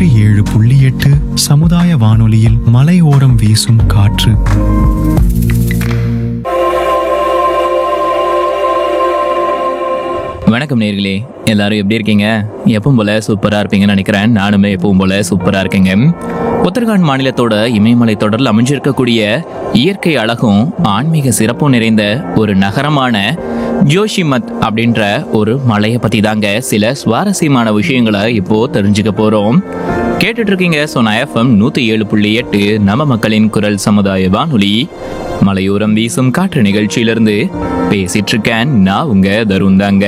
நூற்றி ஏழு புள்ளி எட்டு சமுதாய வானொலியில் மலையோரம் வீசும் காற்று வணக்கம் நேர்களே எல்லாரும் எப்படி இருக்கீங்க எப்பவும் போல சூப்பரா இருப்பீங்கன்னு நினைக்கிறேன் நானுமே எப்பவும் போல சூப்பரா இருக்கேங்க உத்தரகாண்ட் மாநிலத்தோட இமயமலை தொடரில் அமைஞ்சிருக்கக்கூடிய இயற்கை அழகும் ஆன்மீக சிறப்பும் நிறைந்த ஒரு நகரமான ஜோஷிமத் அப்படின்ற ஒரு மலையை பத்தி தாங்க சில சுவாரஸ்யமான விஷயங்களை இப்போ தெரிஞ்சுக்க போறோம் கேட்டுட்டு இருக்கீங்க சோனா எஃப்எம் நூத்தி ஏழு புள்ளி எட்டு நம்ம மக்களின் குரல் சமுதாய வானொலி மலையோரம் வீசும் காற்று நிகழ்ச்சியிலிருந்து பேசிட்டு இருக்கேன் நான் உங்க தருண் தாங்க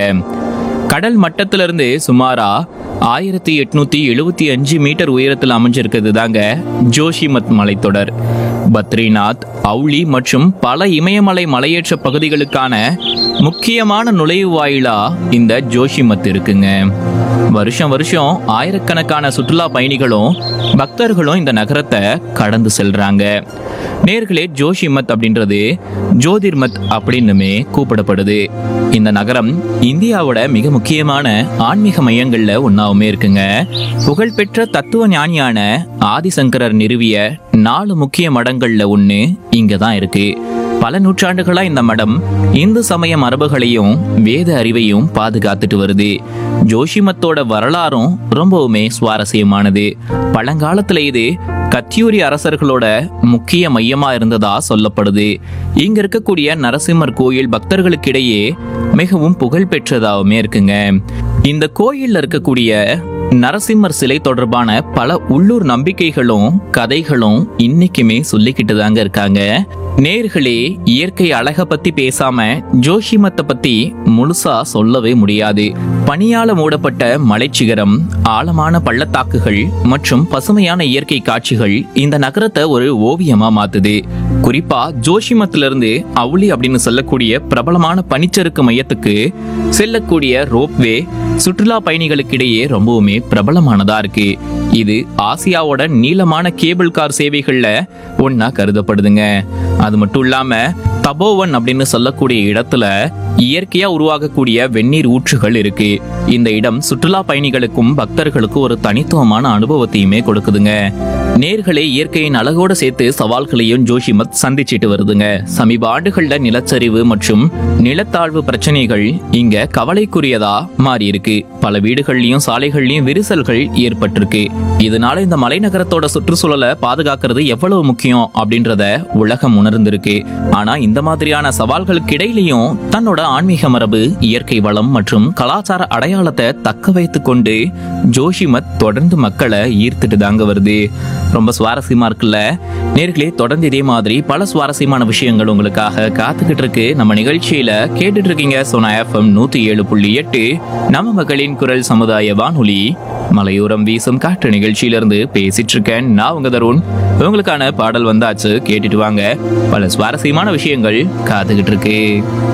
கடல் மட்டத்திலிருந்து சுமாரா ஆயிரத்தி எட்நூத்தி எழுபத்தி அஞ்சு மீட்டர் உயரத்தில் அமைஞ்சிருக்கிறது தாங்க ஜோஷிமத் மலைத்தொடர் பத்ரிநாத் அவுளி மற்றும் பல இமயமலை மலையேற்ற பகுதிகளுக்கான முக்கியமான நுழைவு வாயிலா இந்த ஜோஷிமத் இருக்குங்க வருஷம் வருஷம் ஆயிரக்கணக்கான சுற்றுலா பயணிகளும் பக்தர்களும் இந்த நகரத்தை கடந்து செல்றாங்க நேர்களே ஜோஷிமத் அப்படின்றது ஜோதிர்மத் அப்படின்னுமே கூப்பிடப்படுது இந்த நகரம் இந்தியாவோட மிக முக்கியமான ஆன்மீக மையங்கள்ல ஒன்னாவுமே இருக்குங்க புகழ்பெற்ற தத்துவ ஞானியான ஆதிசங்கரர் நிறுவிய நாலு முக்கிய மடங்கள்ல ஒண்ணு இங்க தான் இருக்கு பல நூற்றாண்டுகளா இந்த மடம் இந்து சமய மரபுகளையும் வேத அறிவையும் பாதுகாத்துட்டு வருது ஜோஷிமத்தோட வரலாறும் ரொம்பவுமே சுவாரஸ்யமானது பழங்காலத்துல இது கத்தியூரி அரசர்களோட முக்கிய மையமா இருந்ததா சொல்லப்படுது இங்க இருக்கக்கூடிய நரசிம்மர் கோயில் பக்தர்களுக்கிடையே மிகவும் புகழ் பெற்றதாகவுமே இருக்குங்க இந்த கோயில்ல இருக்கக்கூடிய நரசிம்மர் சிலை தொடர்பான பல உள்ளூர் நம்பிக்கைகளும் கதைகளும் இன்னைக்குமே சொல்லிக்கிட்டு தாங்க இருக்காங்க நேர்களே இயற்கை அழக பத்தி பேசாம ஜோஷிமத்தை பத்தி முழுசா சொல்லவே முடியாது பனியால மூடப்பட்ட மலைச்சிகரம் ஆழமான பள்ளத்தாக்குகள் மற்றும் பசுமையான இயற்கை காட்சிகள் இந்த நகரத்தை ஒரு ஓவியமா மாத்துது குறிப்பா ஜோஷிமத்திலிருந்து அவுளி அப்படின்னு சொல்லக்கூடிய பிரபலமான பனிச்சறுக்கு மையத்துக்கு செல்லக்கூடிய ரோப்வே சுற்றுலா பயணிகளுக்கிடையே ரொம்பவுமே பிரபலமானதா இருக்கு இது ஆசியாவோட நீளமான கேபிள் கார் சேவைகள்ல ஒன்னா கருதப்படுதுங்க அது மட்டும் இல்லாம தபோவன் அப்படின்னு சொல்லக்கூடிய இடத்துல இயற்கையா உருவாகக்கூடிய வெந்நீர் ஊற்றுகள் இருக்கு இந்த இடம் சுற்றுலா பயணிகளுக்கும் பக்தர்களுக்கும் ஒரு தனித்துவமான அனுபவத்தையுமே கொடுக்குதுங்க நேர்களே இயற்கையின் அழகோட சேர்த்து சவால்களையும் ஜோஷிமத் சந்திச்சிட்டு வருதுங்க சமீப ஆண்டுகள்ல நிலச்சரிவு மற்றும் நிலத்தாழ்வு பிரச்சனைகள் இங்க கவலைக்குரியதா மாறி இருக்கு பல வீடுகள்லயும் சாலைகள்லயும் விரிசல்கள் ஏற்பட்டிருக்கு இதனால இந்த மலைநகரத்தோட சுற்றுச்சூழலை பாதுகாக்கிறது எவ்வளவு முக்கியம் அப்படின்றத உலகம் உணர்ந்திருக்கு ஆனா இந்த மாதிரியான சவால்களுக்கு இடையிலையும் தன்னோட ஆன்மீக மரபு இயற்கை வளம் மற்றும் கலாச்சார அடையாளத்தை தக்க வைத்துக் கொண்டு ஜோஷிமத் தொடர்ந்து மக்களை ஈர்த்துட்டு தாங்க வருது ரொம்ப சுவாரஸ்யமா இருக்குல்ல நேர்களே தொடர்ந்து இதே மாதிரி பல சுவாரஸ்யமான விஷயங்கள் உங்களுக்காக காத்துக்கிட்டு இருக்கு நம்ம நிகழ்ச்சியில கேட்டுட்டு இருக்கீங்க சோனா எஃப்எம் நூத்தி ஏழு புள்ளி எட்டு நம்ம மக்களின் குரல் சமுதாய வானொலி மலையோரம் வீசும் காற்று நிகழ்ச்சியிலிருந்து பேசிட்டு இருக்கேன் நான் உங்க தருண் உங்களுக்கான பாடல் வந்தாச்சு கேட்டுட்டு வாங்க பல சுவாரஸ்யமான விஷயங்கள் காத்துக்கிட்டு இருக்கு